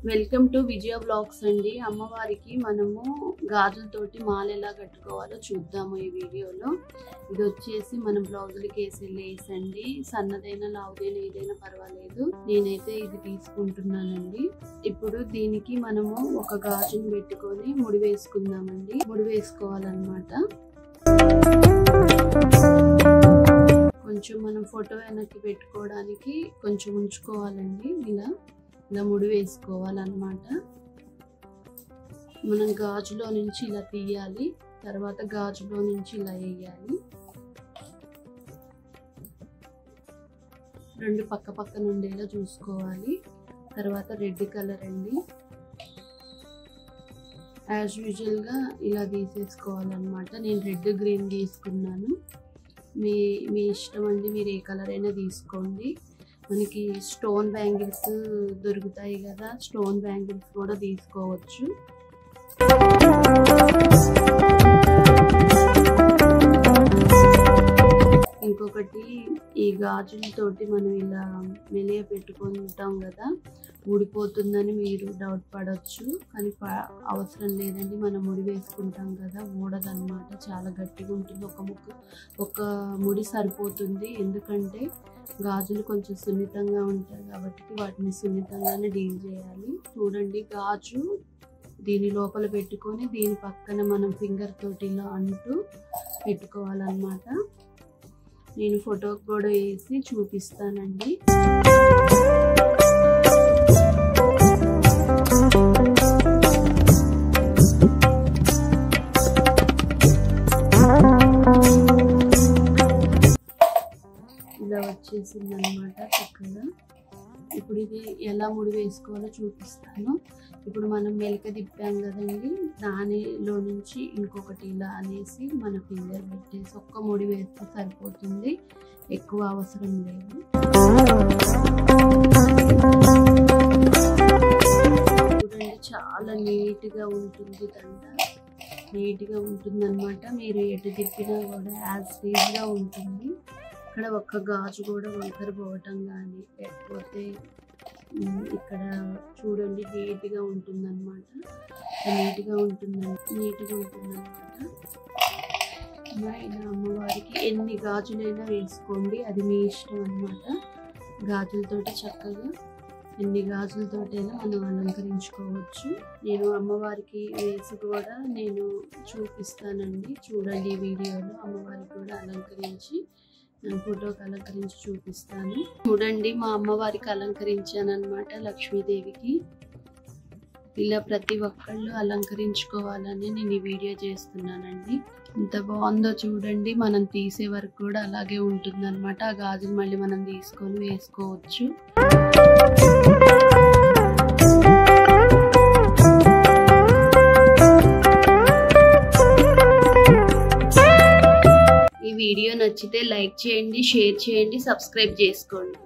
welcome to Vijaya blogs అండి అమ్మవారికి మనము గాజులతోటి మాల ఎలా కట్టుకోవాలో చూద్దాము ఈ వీడియోలో ఇది వచ్చేసి మన బ్లౌజులకి వేసే లేస్ అండి సన్నదైనా లావుదైనా ఏదైనా పర్వాలేదు నేనైతే ఇది తీసుకుంటున్నానండి ఇప్పుడు దీనికి మనము ఒక గాజుని పెట్టుకొని ముడి వేసుకుందామండి ముడి వేసుకోవాలన్నమాట కొంచెం మనం ఫోటో వెనక్కి పెట్టుకోవడానికి కొంచెం ఉంచుకోవాలండి ఇలా ఇలా ముడి వేసుకోవాలన్నమాట మనం గాజులో నుంచి ఇలా తీయాలి తర్వాత గాజులో నుంచి ఇలా వేయాలి రెండు పక్క పక్కన ఉండేలా చూసుకోవాలి తర్వాత రెడ్ కలర్ అండి యాజ్ యూజువల్గా ఇలా తీసేసుకోవాలన్నమాట నేను రెడ్ గ్రీన్ తీసుకున్నాను మీ మీ ఇష్టం అండి మీరు ఏ కలర్ అయినా తీసుకోండి మనకి స్టోన్ బ్యాంగిల్స్ దొరుకుతాయి కదా స్టోన్ బ్యాంగిల్స్ కూడా తీసుకోవచ్చు ఇంకొకటి ఈ గాజులతోటి మనం ఇలా మెలియ పెట్టుకుంటాం కదా ఊడిపోతుందని మీరు డౌట్ పడవచ్చు కానీ అవసరం లేదండి మనం ముడి వేసుకుంటాం కదా ఊడదన్నమాట చాలా గట్టిగా ఉంటుంది ఒక ముక్క ఒక ముడి సరిపోతుంది ఎందుకంటే గాజులు కొంచెం సున్నితంగా ఉంటాయి కాబట్టి వాటిని సున్నితంగానే డీల్ చేయాలి చూడండి గాజు దీని లోపల పెట్టుకొని దీని పక్కన మనం ఫింగర్ తోటి ఇలా అంటూ పెట్టుకోవాలన్నమాట నేను ఫోటో కూడా వేసి చూపిస్తానండి ఇలా వచ్చేసింది అనమాట చక్కగా ఇప్పుడు ఇది ఎలా ముడి వేసుకోవాలో చూపిస్తాను ఇప్పుడు మనం మెలక తిప్పాం కదండి దానిలో నుంచి ఇంకొకటి ఇలా అనేసి మన ఫింగర్ పెట్టేసి ఒక్క ముడి వేస్తే సరిపోతుంది ఎక్కువ అవసరం లేదు చూడండి చాలా నీట్గా ఉంటుంది దండ నీట్గా ఉంటుంది అనమాట మీరు ఎటు తిప్పినా కూడా యాజ్ గా ఉంటుంది ఇక్కడ ఒక్క గాజు కూడా వంకర పోవటం కానీ లేకపోతే ఇక్కడ చూడండి నీట్గా ఉంటుంది అనమాట నీట్గా ఉంటుంది నీట్గా ఉంటుంది అనమాట ఇలా అమ్మవారికి ఎన్ని గాజులైనా వేసుకోండి అది మీ ఇష్టం అనమాట గాజులతోటి చక్కగా ఎన్ని గాజులతోటైనా మనం అలంకరించుకోవచ్చు నేను అమ్మవారికి వేసి కూడా నేను చూపిస్తానండి చూడండి ఈ వీడియోలో అమ్మవారికి కూడా అలంకరించి ఫోటోకి అలంకరించి చూపిస్తాను చూడండి మా అమ్మవారికి అలంకరించాను అనమాట లక్ష్మీదేవికి ఇలా ప్రతి ఒక్కళ్ళు అలంకరించుకోవాలని నేను ఈ వీడియో చేస్తున్నానండి ఎంత బాగుందో చూడండి మనం తీసే వరకు కూడా అలాగే ఉంటుంది అనమాట ఆ గాజులు మళ్ళీ మనం తీసుకొని వేసుకోవచ్చు ఈ వీడియో నచ్చితే లైక్ చేయండి షేర్ చేయండి సబ్స్క్రైబ్ చేసుకోండి